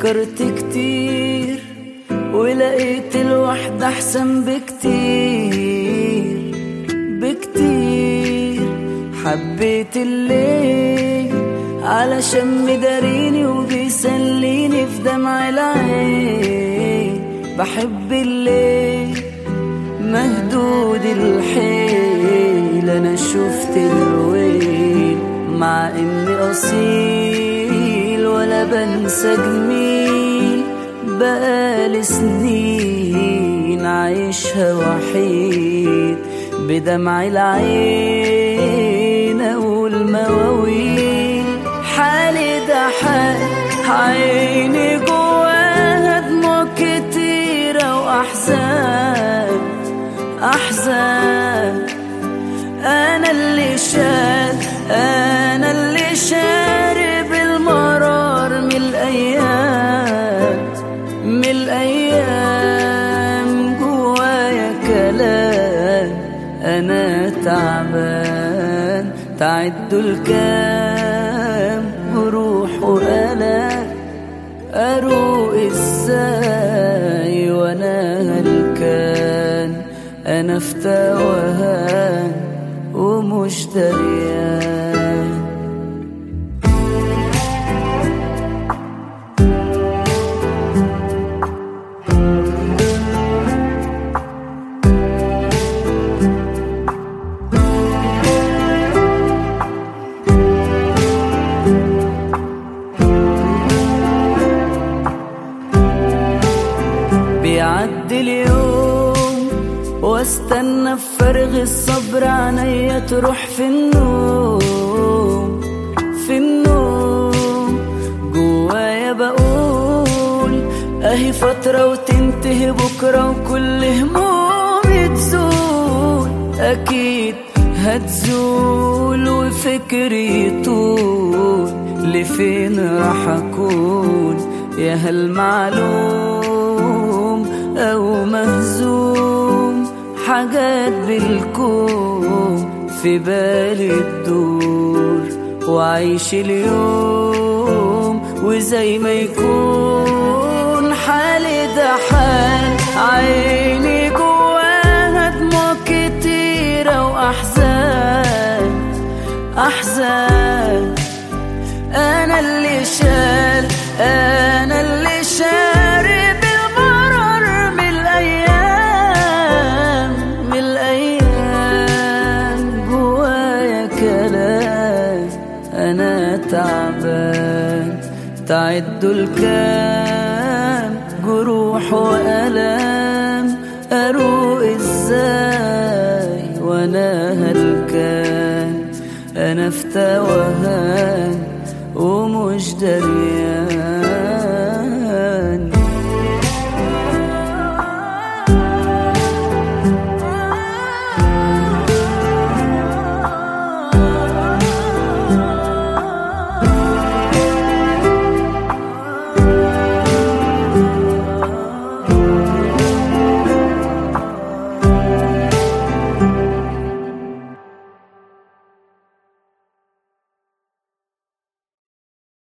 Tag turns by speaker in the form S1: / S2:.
S1: فكرت كتير ولقيت الوحدة أحسن بكتير بكتير حبيت الليل علشان مداريني وبيسليني في دمع العين بحب الليل مهدود الحيل أنا شفت الويل مع إني أصيل ولا بنسى جميل بقالي سنين عايشها وحيد بدمع العين والمواويل حالي ده حال عيني جواها دموع كتيرة وأحزان أحزان أنا اللي شال أنا اللي شارب المرار من الأيام من الأيام جوايا كلام أنا تعبان تعدوا الكام جروح وألام أروق ازاي وانا هلكان انا في توهان ومش دريان بيعدي اليوم واستنى بفارغ الصبر عينيا تروح في النوم في النوم جوايا بقول اهي فترة وتنتهي بكرة وكل همومي تزول اكيد هتزول وفكري يطول لفين راح اكون يا هل معلوم او مهزوم حاجات بالكون في بالي تدور وعيش اليوم وزي ما يكون حالي ده حال عيني جواها دموع كتيرة وأحزان أحزان أنا اللي شال أنا اللي شارب المرار من الأيام من الأيام جوايا كلام أنا تعبان تعدوا الكام جروح وألام أروق إزاي وأنا هلكان أنا في توهان ومش دريان